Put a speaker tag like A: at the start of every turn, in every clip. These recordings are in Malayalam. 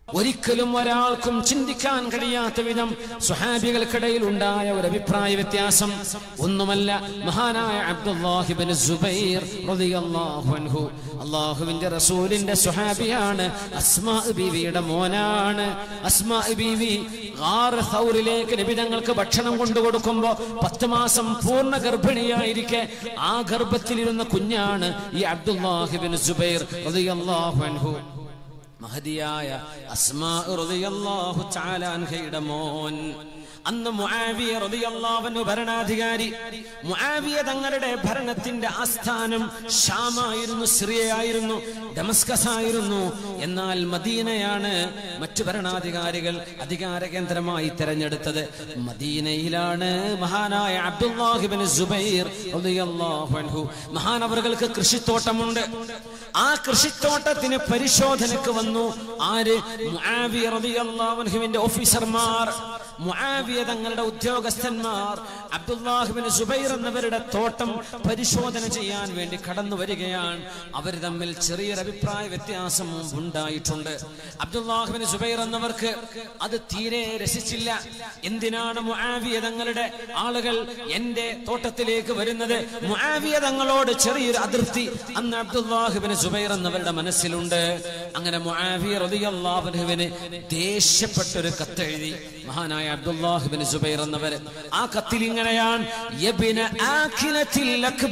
A: ഒരിക്കലും ഒരാൾക്കും ചിന്തിക്കാൻ കഴിയാത്ത വിധം സുഹാബികൾക്കിടയിൽ ഉണ്ടായ ഒരു അഭിപ്രായ വ്യത്യാസം ഒന്നുമല്ല മഹാനായ അബ്ദുല്ലാഹിബിൻ സുബൈർ റളിയല്ലാഹു അൻഹു അള്ളാഹുവിന്റെ റസൂലിന്റെ സുഹാബിയാണ് അസ്മാ ബീവിയുടെ മോനാണ് അസ്മാ ബീവി ഗാർ സൗറിലേക്ക് നിബിതങ്ങൾക്ക് ഭക്ഷണം കൊണ്ടു കൊടുക്കുമ്പോ പത്ത് മാസം പൂർണ്ണ ഗർഭിണിയായിരിക്കെ ആ ഗർഭത്തിലിരുന്ന കുഞ്ഞാണ് ഈ അബ്ദുല്ലാഹിബിൻ സുബൈർ റളിയല്ലാഹു അൻഹു മഹതിയായ അസ്മാ റളിയല്ലാഹു തആല അൻഹയുടെ മോൻ അന്ന് മുആവിയ റളിയല്ലാഹു ഭരണാധികാരി മുആവിയ തങ്ങളുടെ ഭരണത്തിന്റെ ആസ്ഥാനം ഷാമായിരുന്നു സിറിയയായിരുന്നു ഡമസ്കസ് ആയിരുന്നു എന്നാൽ മദീനയാണ് മറ്റു ഭരണാധികാരികൾ അധികാര കേന്ദ്രമായി തെരഞ്ഞെടുത്തത് മദീനയിലാണ് മഹാനായ അബ്ദുല്ലാഹിബിൻ സുബൈർ റളിയല്ലാഹു അൻഹു മഹാനവറുകൾക്ക് കൃഷിത്തോട്ടമുണ്ട് ആ കൃഷിത്തോട്ടത്തിന് പരിശോധനക്ക് വന്നു ആര് മുആവിയ റളിയല്ലാഹു അൻഹുവിന്റെ ഓഫീസർമാർ മുആവിയ തങ്ങളുടെ ഉദ്യോഗസ്ഥന്മാർ അബ്ദുല്ലാഹിബിൻ സുബൈർ എന്നവരുടെ തോട്ടം പരിശോധന ചെയ്യാൻ വേണ്ടി കടന്നു വരികയാണ് അവർ തമ്മിൽ ചെറിയൊരു അഭിപ്രായ വ്യത്യാസം ഉണ്ടായിട്ടുണ്ട് അബ്ദുല്ലാഹിബിൻ സുബൈർ എന്നവർക്ക് അത് തീരെ രസിച്ചില്ല എന്തിനാണ് മുആവിയ തങ്ങളുടെ ആളുകൾ എന്റെ തോട്ടത്തിലേക്ക് വരുന്നത് മുആവിയ തങ്ങളോട് ചെറിയൊരു അതിർത്തി അന്ന് അബ്ദുല്ലാഹിബിൻ സുബൈർ എന്നവരുടെ മനസ്സിലുണ്ട് അങ്ങനെ മുആവിയ റളിയല്ലാഹുവിന് ദേഷ്യപ്പെട്ടൊരു കത്തെഴുതി മഹാനായ അബ്ദുല്ലാഹിബിൻ സുബൈർ എന്നവർ ആ കത്തിൽ ഇങ്ങനെയാണ് യബ്ന ആഖിലത്തിൽ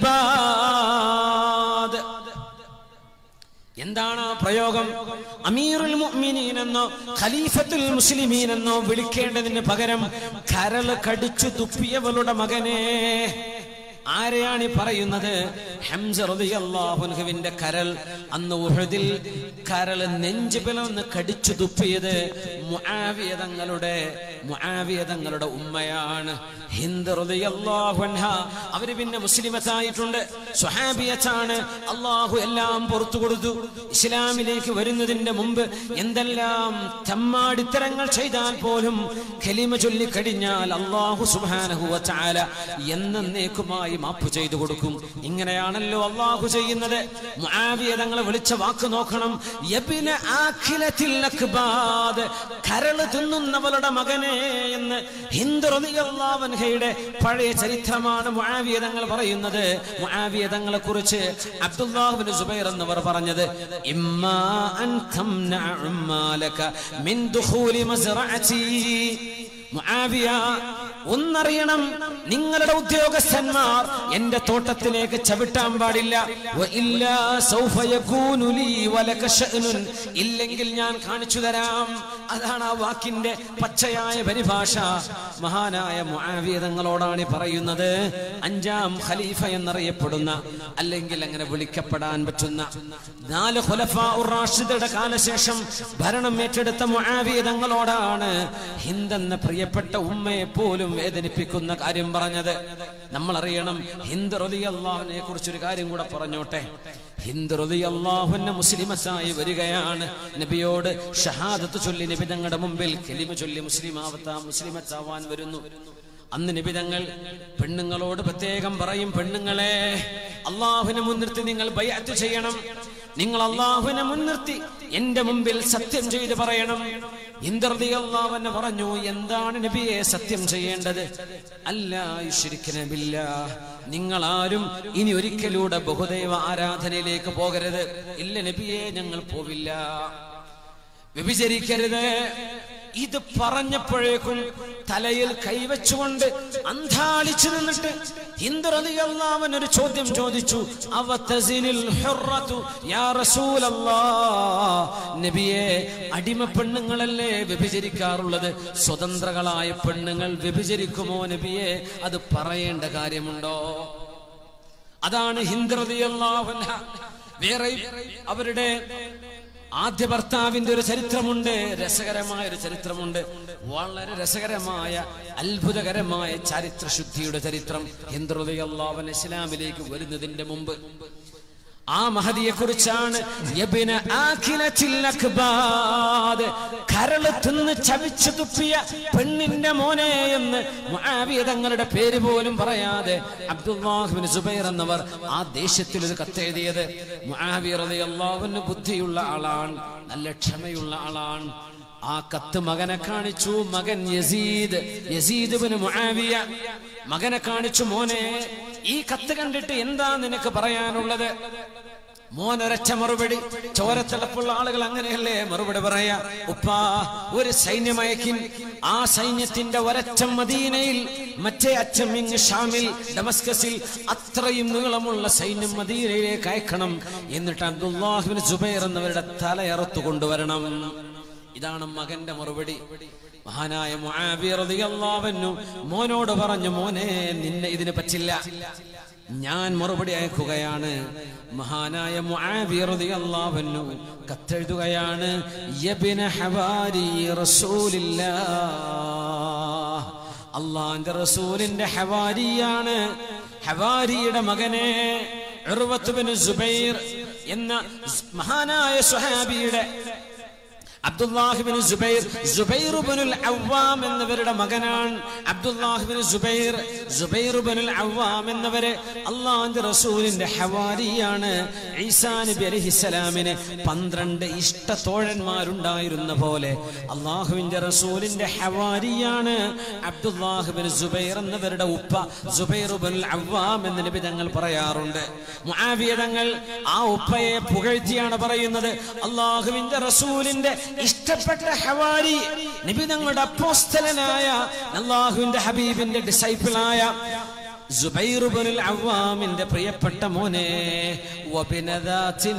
A: അക്ബാദ് എന്താണ് ആ പ്രയോഗം അമീറുൽ മുഅ്മിനീൻ എന്നോ ഖലീഫത്തുൽ മുസ്ലിമീൻ എന്നോ വിളിക്കേണ്ടതിന് പകരം കരള് കടിച്ചു തുപ്പിയവളുടെ മകനെ ആരെയാണ് ഈ പറയുന്നത് ഹംസ റളിയല്ലാഹുവിന്റെ കരൾ അന്ന് ഉഹദിൽ കരൾ നെഞ്ചു പിളർന്ന് കടിച്ചു തുപ്പിയത് മുആവിയ തങ്ങളുടെ മുആവിയ തങ്ങളുടെ ഉമ്മയാണ് ഹിന്ദ് റളിയല്ലാഹു അൻഹ അവര് പിന്നെ മുസ്ലിമത്തായിട്ടുണ്ട് സ്വഹാബിയത്താണ് അള്ളാഹു എല്ലാം പുറത്തു കൊടുത്തു ഇസ്ലാമിലേക്ക് വരുന്നതിന്റെ മുമ്പ് എന്തെല്ലാം തമ്മാടിത്തരങ്ങൾ ചെയ്താൽ പോലും ഖലിമ ചൊല്ലിക്കഴിഞ്ഞാൽ അള്ളാഹു സുബ്ഹാനഹു വതആല എന്നേക്കുമായി മാപ്പ് ചെയ്തു കൊടുക്കും ഇങ്ങനെയാണല്ലോ അള്ളാഹു ചെയ്യുന്നത് മുആവിയ തങ്ങളെ വിളിച്ച വാക്ക് നോക്കണം യബ്ന ആഖിലത്തിൽ അക്ബാദ് കരള് തിന്നുന്നവളുടെ മകനെ എന്ന് ഹിന്ദ് റളിയല്ലാഹു അൻഹയുടെ പഴയ ചരിത്രമാണ് മുആവിയ തങ്ങൾ പറയുന്നത് മുആവിയ തങ്ങളെ കുറിച്ച് അബ്ദുല്ലാഹിബ്ൻ സുബൈർ എന്നവർ പറഞ്ഞത് ഇമ്മാ അൻ തംനഅ ഉമ്മാലക മിൻ ദുഖൂലി മസ്റഅതി മുആവിയ ഒന്നറിയണം നിങ്ങളുടെ ഉദ്യോഗസ്ഥന്മാർ എന്റെ തോട്ടത്തിലേക്ക് ചവിട്ടാൻ പാടില്ല വ ഇല്ലാ സൗഫ യകൂനു ലീ വലക ശഅ്നുൻ. ഇല്ലെങ്കിൽ ഞാൻ കാണിച്ചു തരാം അതാണ് ആ വാക്കിന്റെ പച്ചയായ പരിഭാഷ മഹാനായ മുആവിയ തങ്ങളോടാണ് ഈ പറയുന്നത് അഞ്ചാം ഖലീഫ എന്നറിയപ്പെടുന്ന അല്ലെങ്കിൽ അങ്ങനെ വിളിക്കപ്പെടാൻ പറ്റുന്ന നാല് ഖുലഫാ റാഷിദയുടെ കാലശേഷം ഭരണം ഏറ്റെടുത്ത മുആവിയ തങ്ങളോടാണ് ഹിന്ദ് എന്ന പ്രിയപ്പെട്ട ഉമ്മയെ പോലും വേദനിപ്പിക്കുന്ന കാര്യം പറഞ്ഞത് നമ്മൾ അറിയണം ഹിന്ദ് റളിയല്ലാഹുവിനെ കുറിച്ചൊരു കാര്യം കൂടെ പറഞ്ഞോട്ടെ ഹിന്ദ് റളിയല്ലാഹുവിനെ മുസ്ലിമത്തായി വരികയാണ് നബിയോട് ഷഹാദത്ത് ചൊല്ലി നബി തങ്ങളുടെ മുമ്പിൽ കലിമ ചൊല്ലി മുസ്ലിമാവത്താ മുസ്ലിമത്താവാൻ വരുന്നു അന്ന് നിബിതങ്ങൾ പെണ്ണുങ്ങളോട് പ്രത്യേകം പറയും പെണ്ണുങ്ങളെ അള്ളാഹുവിനെ മുൻനിർത്തി നിങ്ങൾ ബയ്യാറ്റ് ചെയ്യണം നിങ്ങൾ അള്ളാഹുവിനെ മുൻനിർത്തി എന്റെ മുമ്പിൽ സത്യം ചെയ്ത് പറയണം ഇന്ദർദി അള്ളാഹുവിനെ പറഞ്ഞു എന്താണ് നബിയെ സത്യം ചെയ്യേണ്ടത് അല്ലാ നിങ്ങൾ ആരും ഇനി ഒരിക്കലൂടെ ബഹുദൈവ ആരാധനയിലേക്ക് പോകരുത് ഇല്ല നബിയെ ഞങ്ങൾ പോവില്ല വ്യഭിചരിക്കരുത് ഇത് പറഞ്ഞപ്പോഴേക്കും തലയിൽ കൈവച്ചുകൊണ്ട് അന്താളിച്ചു നിന്നിട്ട് ഹിന്ദുറതിയല്ലാവൻ ഒരു ചോദ്യം ചോദിച്ചു അവതസിനിൽ ഹുറത്തു യാ റസൂലല്ലാ നബിയെ അടിമ പെണ്ണുങ്ങളല്ലേ വ്യഭിചരിക്കാറുള്ളത് സ്വതന്ത്രകളായ പെണ്ണുങ്ങൾ വ്യഭിചരിക്കുമോ നബിയെ അത് പറയേണ്ട കാര്യമുണ്ടോ അതാണ് ഹിന്ദുറതിയല്ലാവൻ വേറെ അവരുടെ ആദ്യ ഭർത്താവിന്റെ ഒരു ചരിത്രമുണ്ട് രസകരമായ ഒരു ചരിത്രമുണ്ട് വളരെ രസകരമായ അത്ഭുതകരമായ ചരിത്രശുദ്ധിയുടെ ചരിത്രം ഹിന്ദുഹൃദയല്ലാവൻ ഇസ്ലാമിലേക്ക് വരുന്നതിന്റെ മുമ്പ് ആ മഹതിയെ കുറിച്ചാണ് കരള് തിന്ന് ചവിച്ചു തുപ്പിയ പെണ്ണിന്റെ മോനെ എന്ന് മുആവിയ തങ്ങളുടെ പേര് പോലും പറയാതെ അബ്ദുല്ലാഹിബിൻ സുബൈർ എന്നവർ ആ ദേശത്തിൽ ഒരു കത്തെഴുതിയത് മുആവിയ റളിയല്ലാഹുവിന് ബുദ്ധിയുള്ള ആളാണ് നല്ല ക്ഷമയുള്ള ആളാണ് ആ കത്ത് മകനെ കാണിച്ചു മകൻ യസീദ് യസീദ് ബിൻ മുആവിയ മകനെ കാണിച്ചു മോനെ ഈ കത്ത് കണ്ടിട്ട് എന്താ നിനക്ക് പറയാനുള്ളത് മോൻ ഒരച്ച മറുപടി ചോരത്തിളപ്പുള്ള ആളുകൾ അങ്ങനെയല്ലേ മറുപടി പറയാ ഉപ്പാ ഒരു സൈന്യമയക്കിൻ ആ സൈന്യത്തിന്റെ ഒരച്ചം മദീനയിൽ മറ്റേ അച്ഛം ഇങ്ങ് ഷാമിൽ ഡമസ്കസിൽ അത്രയും നീളമുള്ള സൈന്യം മദീനയിലേക്ക് അയക്കണം എന്നിട്ട് അബ്ദുല്ലാഹിബിൻ ജുബൈർ എന്നവരുടെ തലയറുത്തു കൊണ്ടുവരണം ഇതാണ് മകന്റെ മറുപടി മഹാനായ മുആവിയ റളിയല്ലാഹു അൻഹു മോനോട് പറഞ്ഞു മോനെ നിന്നെ ഇതിന് പറ്റില്ല ഞാൻ മറുപടി അയക്കുകയാണ് മഹാനായ മുആവിയ റളിയല്ലാഹു അൻഹു കത്തെഴുതുകയാണ് യബ്ന ഹവാരി റസൂലില്ലാഹ് അള്ളാന്റെ റസൂലിന്റെ ഹവാരിയാണ് ഹവാരിയുടെ മകനെ ഉർവത്ത് ബിൻ സുബൈർ എന്ന മഹാനായ സുഹാബിയുടെ അബ്ദുല്ലാഹിബിൻ സുബൈർ സുബൈറുബനുൽ അവ്വാം എന്നവരുടെ മകനാണ് അബ്ദുല്ലാഹിബിൻ സുബൈർ സുബൈറുബനുൽ അവ്വാം എന്നവര് അള്ളാഹിന്റെ റസൂലിന്റെ ഹവാരിയാണ് ഈസാ നബി അലഹിസ്സലാമിന് പന്ത്രണ്ട് ഇഷ്ട തോഴന്മാരുണ്ടായിരുന്ന പോലെ അള്ളാഹുവിന്റെ റസൂലിന്റെ ഹവാരിയാണ് അബ്ദുല്ലാഹിബിൻ സുബൈർ എന്നവരുടെ ഉപ്പ സുബൈറുബനുൽ അവ്വാം എന്ന് നബി തങ്ങൾ പറയാറുണ്ട് മുആവിയ തങ്ങൾ ആ ഉപ്പയെ പുകഴ്ത്തിയാണ് പറയുന്നത് അള്ളാഹുവിന്റെ റസൂലിന്റെ ഇഷ്ടപ്പെട്ട ഹവാരി നബി തങ്ങളുടെ അപ്പോസ്തലനായ അള്ളാഹുവിന്റെ ഹബീബിന്റെ ഡിസൈപ്പിളായ സുബൈറുബനുൽ അവ്വാമിന്റെ പ്രിയപ്പെട്ട മോനെ വബിനദാത്തിൻ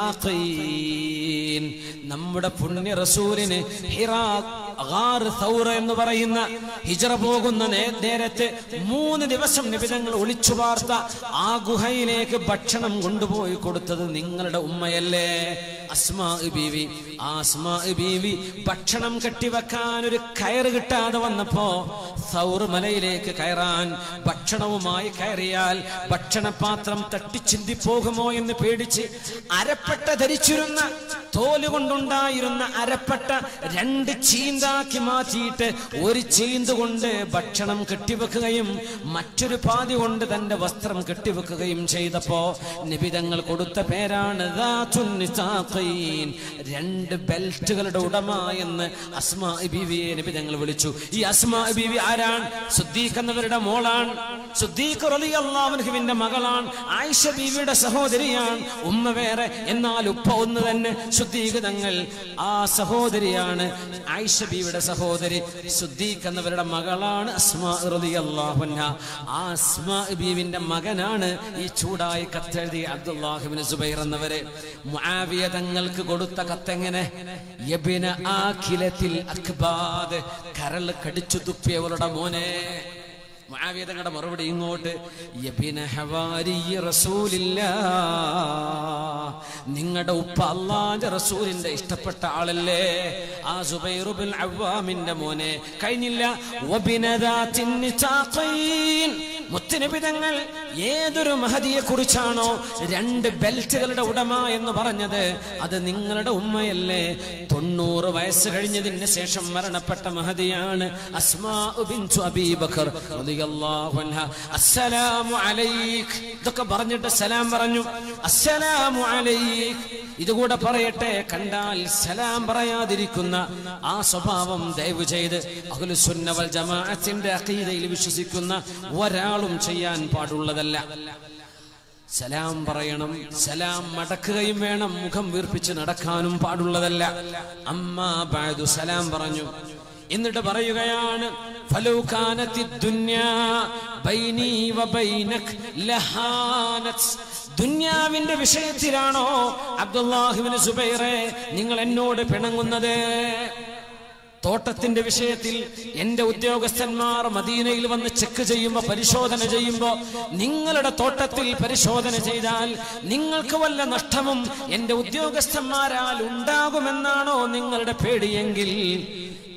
A: നിതാഖീൻ നമ്മുടെ പുണ്യ റസൂലിന് ഹിറാ ഗാർ സൗറ എന്ന് പറയുന്ന ഹിജറ പോകുന്ന നേ- നേരത്ത് മൂന്ന് ദിവസം നിബിധങ്ങൾ ഒളിച്ചു പാർത്ത ആ ഗുഹയിലേക്ക് ഭക്ഷണം കൊണ്ടുപോയി കൊടുത്തത് നിങ്ങളുടെ ഉമ്മയല്ലേ അസ്മാ ബീവി ആ അസ്മാ ബീവി ഭക്ഷണം കെട്ടിവെക്കാൻ ഒരു കയറ് കിട്ടാതെ വന്നപ്പോ സൗർ മലയിലേക്ക് കയറാൻ ഭക്ഷണവുമായി കയറിയാൽ ഭക്ഷണപാത്രം തട്ടിച്ചിന്തി പോകുമോ എന്ന് പേടിച്ച് അരപ്പട്ട ധരിച്ചിരുന്ന തോല് കൊണ്ടുണ്ടായിരുന്ന അരപ്പട്ട രണ്ട് ചീന്താക്കി മാറ്റിയിട്ട് ഒരു ചീന്ത് കൊണ്ട് ഭക്ഷണം കെട്ടിവെക്കുകയും മറ്റൊരു പാതി കൊണ്ട് തന്റെ വസ്ത്രം കെട്ടിവെക്കുകയും ചെയ്തപ്പോ നിബിതങ്ങൾ കൊടുത്ത പേരാണ് ദാത്തുൻ നിസാഖീൻ. രണ്ട് ബെൽറ്റുകളുടെ ഉടമ എന്ന് അസ്മാ ബീവിയെ നിബിതങ്ങൾ വിളിച്ചു ഈ അസ്മാ ബീവി ആരാണ് സുദ്ദീഖ് എന്നവരുടെ മോളാണ് സുദ്ദീഖ് റളിയല്ലാഹുവിന്റെ മകളാണ് ആയിഷ ബീവിയുടെ സഹോദരിയാണ് ഉമ്മ വേറെ എന്നാൽ ഉപ്പ ഒന്ന് തന്നെ സുദ്ദീഖ് തങ്ങൾ ആ സഹോദരിയാണ് ആയിഷ ബീവിയുടെ സഹോദരി സുദ്ദീഖ് എന്നവരുടെ മകളാണ് അസ്മാ റളിയല്ലാഹു അൻഹ ആ അസ്മാ ബീവിന്റെ മകനാണ് ഈ ചൂടായി കത്തെഴുതിയ അബ്ദുല്ലാഹിബിൻ സുബൈർ എന്നവര് മുആവിയ തങ്ങൾക്ക് കൊടുത്ത കത്തെങ്ങനെ യബിന ആഖിലത്തിൽ അക്ബാദ് കരൾ കടിച്ചു തുപ്പിയവരുടെ മോനെ മുആവിയ തങ്ങളുടെ മറുപടി ഇങ്ങോട്ട് യബിന ഹവാരി റസൂലില്ലാ നിങ്ങളുടെ ഉപ്പ അള്ളാന്റെ റസൂലിന്റെ ഇഷ്ടപ്പെട്ട ആളല്ലേ ആ സുബൈറുബിൻ അവ്വാമിന്റെ മോനെ കഴിഞ്ഞില്ല വബിനദാത്തിൻ നിതാഖീൻ. മുത്തുനബി തങ്ങൾ ഏതൊരു മഹതിയെ കുറിച്ചാണോ രണ്ട് ബെൽറ്റുകളുടെ ഉടമ എന്ന് പറഞ്ഞത് അത് നിങ്ങളുടെ ഉമ്മയല്ലേ തൊണ്ണൂറ് വയസ്സ് കഴിഞ്ഞതിന് ശേഷം മരണപ്പെട്ട മഹതിയാണ് അസ്മാ ബിൻതു അബീ ബക്കർ റളിയല്ലാഹു അൻഹ അസ്സലാമു അലൈക് ഇതൊക്കെ പറഞ്ഞിട്ട് സലാം പറഞ്ഞു അസ്സലാമു അലൈക് ഇതുകൂടെ പറയട്ടെ കണ്ടാൽ സലാം പറയാതിരിക്കുന്ന ആ സ്വഭാവം ദയവ് ചെയ്ത് അഖിലുസുന്ന വൽ ജമാഅത്തിന്റെ അഖീദയിൽ വിശ്വസിക്കുന്ന ഒരാളും ചെയ്യാൻ പാടുള്ളതല്ല സലാം പറയണം സലാം മടക്കുകയും വേണം മുഖം വീർപ്പിച്ച് നടക്കാനും പാടുള്ളതല്ല അമ്മാ ബഅദു സലാം പറഞ്ഞു എന്നിട്ട് പറയുകയാണ് ഫലൗ കാനത്തി ദുന്യാ ബൈനി വബൈനക് ലഹാനത് ദുന്യാവിന്റെ വിഷയത്തിലാണോ അബ്ദുല്ലാഹിബ്നു സുബൈറെ നിങ്ങൾ എന്നോട് പിണങ്ങുന്നത് തോട്ടത്തിന്റെ വിഷയത്തിൽ എന്റെ ഉദ്യോഗസ്ഥന്മാർ മദീനയിൽ വന്ന് ചെക്ക് ചെയ്യുമ്പോ പരിശോധന ചെയ്യുമ്പോ നിങ്ങളുടെ തോട്ടത്തിൽ പരിശോധന ചെയ്താൽ നിങ്ങൾക്ക് വല്ല നഷ്ടവും എന്റെ ഉദ്യോഗസ്ഥന്മാരാൽ ഉണ്ടാകുമെന്നാണോ നിങ്ങളുടെ പേടിയെങ്കിൽ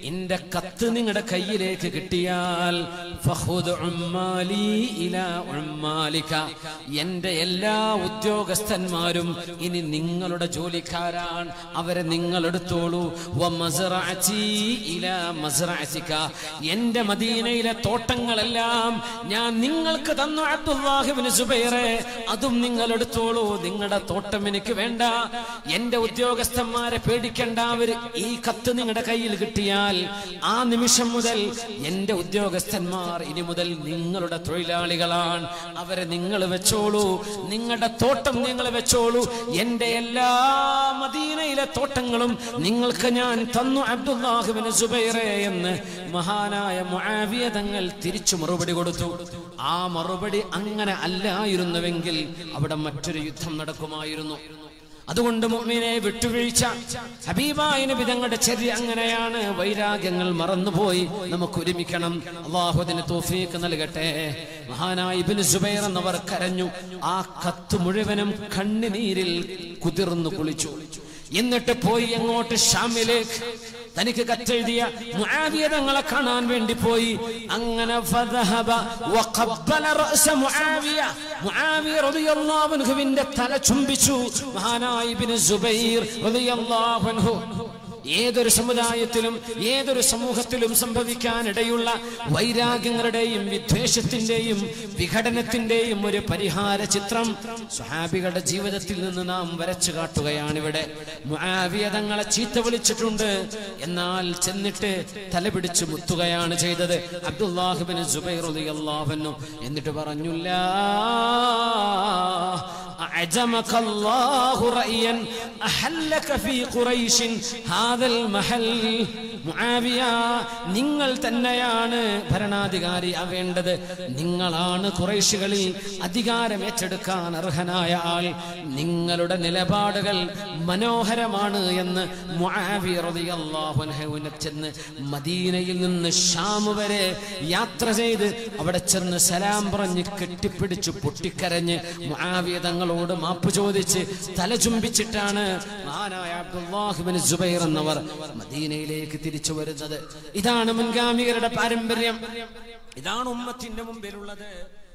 A: എന്റെ കത്ത് നിങ്ങളുടെ കയ്യിലേക്ക് കിട്ടിയാൽ ഫഖുദ് ഉമ്മാലി ഇലാ ഉമ്മാലിക. എന്റെ എല്ലാ ഉദ്യോഗസ്ഥന്മാരും ഇനി നിങ്ങളുടെ ജോലിക്കാരാണ് അവരെ നിങ്ങൾ എടുത്തോളൂ വ മസ്റഅതി ഇലാ മസ്റഅതിക. എന്റെ മദീനയിലെ തോട്ടങ്ങളെല്ലാം ഞാൻ നിങ്ങൾക്ക് തന്നു അബ്ദുല്ലാഹിബ്നു സുബൈറെ അതും നിങ്ങൾ എടുത്തോളൂ നിങ്ങളുടെ തോട്ടം എനിക്ക് വേണ്ട എന്റെ ഉദ്യോഗസ്ഥന്മാരെ പേടിക്കേണ്ട അവര് ഈ കത്ത് നിങ്ങളുടെ കയ്യിൽ കിട്ടിയാൽ ആ നിമിഷം മുതൽ എന്റെ ഉദ്യോഗസ്ഥന്മാർ ഇനി മുതൽ നിങ്ങളുടെ തൊഴിലാളികളാണ് അവരെ നിങ്ങൾ വെച്ചോളൂ നിങ്ങളുടെ തോട്ടം നിങ്ങൾ വെച്ചോളൂ എന്റെ എല്ലാ മദീനയിലെ തോട്ടങ്ങളും നിങ്ങൾക്ക് ഞാൻ തന്നു അബ്ദുല്ലാഹിബിന് സുബൈറെ എന്ന് മഹാനായ മുആവിയ തങ്ങൾ തിരിച്ചു മറുപടി കൊടുത്തു ആ മറുപടി അങ്ങനെ അല്ലായിരുന്നുവെങ്കിൽ അവിടെ മറ്റൊരു യുദ്ധം നടക്കുമായിരുന്നു അതുകൊണ്ട് മുഅ്മിനെ വിട്ടുവീഴ്ച ഹബീബായ നബി തങ്ങളുടെ ചര്യ അങ്ങനെയാണ് വൈരാഗ്യങ്ങൾ മറന്നുപോയി നമുക്ക് ഒരുമിക്കണം അള്ളാഹു അതിന് തോഫീക്ക് നൽകട്ടെ മഹാനായ ഇബ്നു സുബൈർ എന്നവർ കരഞ്ഞു ആ കത്ത് മുഴുവനും കണ്ണുനീരിൽ കുതിർന്നു കുളിച്ചു എന്നിട്ട് പോയി അങ്ങോട്ട് ഷാമിലേക്ക് തനിക്ക് കത്തെഴുതിയ മുആവിയ തങ്ങളെ കാണാൻ വേണ്ടി പോയി അങ്ങനെ ഫദഹബ വഖബ്ബല റഅസ മുആവിയ മുആവിയ റളിയല്ലാഹു അൻഹുവിന്റെ തല ചുംബിച്ചു മഹാനായ ഇബ്നു സുബൈർ റളിയല്ലാഹു അൻഹു ഏതൊരു സമുദായത്തിലും ഏതൊരു സമൂഹത്തിലും സംഭവിക്കാനിടയുള്ള വൈരാഗ്യങ്ങളുടെയും വിദ്വേഷത്തിന്റെയും വിഘടനത്തിന്റെയും ഒരു പരിഹാര ചിത്രം സ്വഹാബികളുടെ ജീവിതത്തിൽ നിന്ന് നാം വരച്ചു കാട്ടുകയാണിവിടെ മുആവിയ തങ്ങളെ ചീത്ത വിളിച്ചിട്ടുണ്ട് എന്നാൽ ചെന്നിട്ട് തലപിടിച്ച് മുത്തുകയാണ് ചെയ്തത് അബ്ദുല്ലാഹിബിന് സുബൈർ റളിയല്ലാഹു അൻഹു എന്നിട്ട് പറഞ്ഞില്ല أعجمك الله رأيا أحلك في قريش هذا المحل മുആവിയ നിങ്ങൾ തന്നെയാണ് ഭരണാധികാരി ആവേണ്ടത് നിങ്ങളാണ് കുറേശികളിൽ അധികാരം ഏറ്റെടുക്കാൻ അർഹനായ ആൾ നിങ്ങളുടെ നിലപാടുകൾ മനോഹരമാണ് എന്ന് മുആവിയ റളിയല്ലാഹു അൻഹുവിനെ ചെന്ന് മദീനയിൽ നിന്ന് ഷാം വരെ യാത്ര ചെയ്ത് അവിടെ ചെന്ന് സലാം പറഞ്ഞ് കെട്ടിപ്പിടിച്ച് പൊട്ടിക്കരഞ്ഞ് മുആവിയ തങ്ങളോട് മാപ്പ് ചോദിച്ച് തല ചുംബിച്ചിട്ടാണ് മഹാനായ അബ്ദുല്ലാഹിബ്നു സുബൈർ എന്നവർ മദീനയിലേക്ക് തിരിച്ചു വരുന്നത് ഇതാണ് മുൻഗാമികരുടെ പാരമ്പര്യം ഇതാണ് ഉമ്മത്തിന്റെ മുമ്പിലുള്ളത്